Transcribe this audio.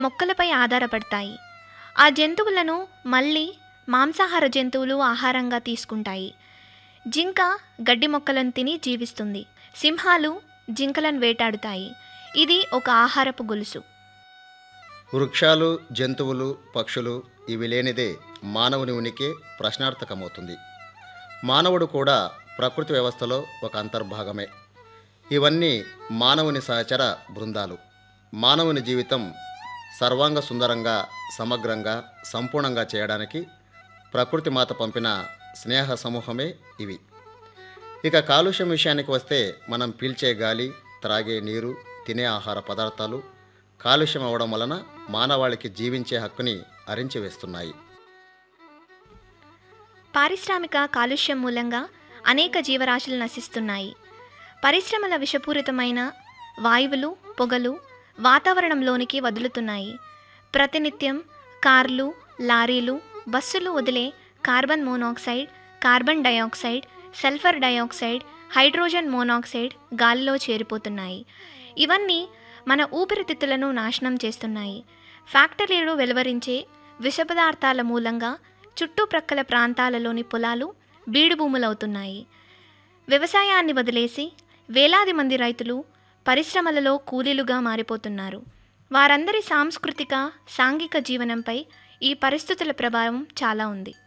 మొక్కలపై ఆధారపడతాయి ఆ జంతువులను మళ్ళీ మాంసాహార జంతువులు ఆహారంగా తీసుకుంటాయి జింక గడ్డి మొక్కలను తిని జీవిస్తుంది సింహాలు జింకలను వేటాడుతాయి ఇది ఒక ఆహారపు గొలుసు వృక్షాలు జంతువులు పక్షులు ఇవి లేనిదే మానవుని ఉనికి ప్రశ్నార్థకమవుతుంది మానవుడు కూడా ప్రకృతి వ్యవస్థలో ఒక అంతర్భాగమే ఇవన్నీ మానవుని సహచర బృందాలు మానవుని జీవితం సర్వాంగ సుందరంగా సమగ్రంగా సంపూర్ణంగా చేయడానికి ప్రకృతి మాత పంపిన స్నేహ సమూహమే ఇవి ఇక కాలుష్యం విషయానికి వస్తే మనం పీల్చే గాలి త్రాగే నీరు తినే ఆహార పదార్థాలు కాలుష్యం అవ్వడం వలన మానవాళికి జీవించే హక్కుని అరించి వేస్తున్నాయి పారిశ్రామిక కాలుష్యం మూలంగా అనేక జీవరాశులు నశిస్తున్నాయి పరిశ్రమల విషపూరితమైన వాయువులు పొగలు వాతావరణంలోనికి వదులుతున్నాయి ప్రతినిత్యం కార్లు లారీలు బస్సులు వదిలే carbon monoxide carbon dioxide sulphur dioxide hydrogen monoxide గాలిలో చేరిపోతున్నాయి ఇవన్నీ మన ఊపిరితిత్తులను నాశనం చేస్తున్నాయి ఫ్యాక్టరీలు వెలువరించే విష పదార్థాల మూలంగా చుట్టుప్రక్కల ప్రాంతాలలోని పొలాలు బీడు భూములవుతున్నాయి వ్యవసాయాన్ని వదిలేసి వేలాది మంది రైతులు పరిశ్రమలలో కూలీలుగా మారిపోతున్నారు వారందరి సాంస్కృతిక సాంఘిక జీవనంపై ఈ పరిస్థితుల ప్రభావం చాలా ఉంది